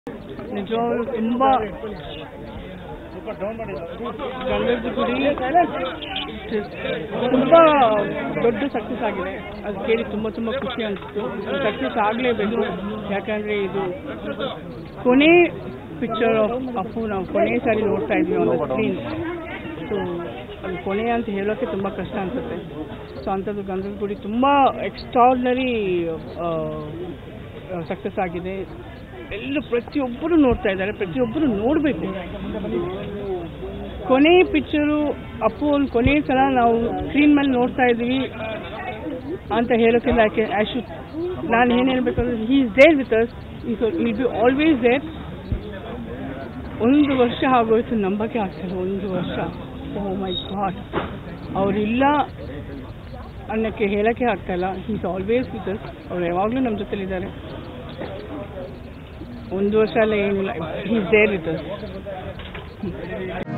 ನಿಜವಾಗ್ಲೂ ತುಂಬ ಗಂಧದ ಗುಡಿ ತುಂಬ ದೊಡ್ಡ ಸಕ್ಸಸ್ ಆಗಿದೆ ಅದು ಕೇಳಿ ತುಂಬ ತುಂಬ ಖುಷಿ ಅನಿಸ್ತು ಸಕ್ಸಸ್ ಆಗಲೇಬೇಕು ಯಾಕಂದರೆ ಇದು ಕೊನೆ ಪಿಕ್ಚರ್ ಆಫ್ ಅಪ್ಪು ನಾವು ಕೊನೆ ಸಾರಿ ನೋಡ್ತಾ ಇದ್ವಿ ಆನ್ ಸ್ಕ್ರೀನ್ ಸೊ ಅದು ಕೊನೆ ಅಂತ ಹೇಳೋಕ್ಕೆ ತುಂಬ ಕಷ್ಟ ಅನಿಸುತ್ತೆ ಸೊ ಅಂಥದ್ದು ಗಂಧದ ಗುಡಿ ತುಂಬ ಎಕ್ಸ್ಟ್ರಾರ್ಡ್ನರಿ ಸಕ್ಸಸ್ ಆಗಿದೆ ಎಲ್ಲ ಪ್ರತಿಯೊಬ್ಬರು ನೋಡ್ತಾ ಇದ್ದಾರೆ ಪ್ರತಿಯೊಬ್ಬರು ನೋಡಬೇಕು ಕೊನೆ ಪಿಕ್ಚರು ಅಪ್ಪು ಒಂದು ಕೊನೆ ಸಲ ನಾವು ಸ್ಕ್ರೀನ್ ಮೇಲೆ ನೋಡ್ತಾ ಇದ್ವಿ ಅಂತ ಹೇಳೋಕ್ಕಿಲ್ಲ ಯಾಕೆ ಆಶು ನಾನು ಏನು ಹೇಳಬೇಕಂದ್ರೆ he is there with us is will be always there ಒಂದು ವರ್ಷ ಆಗೋಯ್ತು ನಂಬಕ್ಕೆ ಆಗ್ತಿಲ್ಲ ಒಂದು ವರ್ಷ ಓ ಮೈ ಗಾಡ್ ಅವರಿಲ್ಲ ಅನ್ನೋಕ್ಕೆ ಹೇಳೋಕ್ಕೆ ಆಗ್ತಾಯಿಲ್ಲ ಈಸ್ ಆಲ್ವೇಸ್ ವಿತ್ ಅಸ್ ಅವ್ರು ಯಾವಾಗಲೂ ನಮ್ಮ ಜೊತೆಲಿದ್ದಾರೆ ಒಂದು ವರ್ಷ ಎಲ್ಲ ಏನಿಲ್ಲ ಈಸ್ ದೇರ್ ವಿತ್ ಅಸ್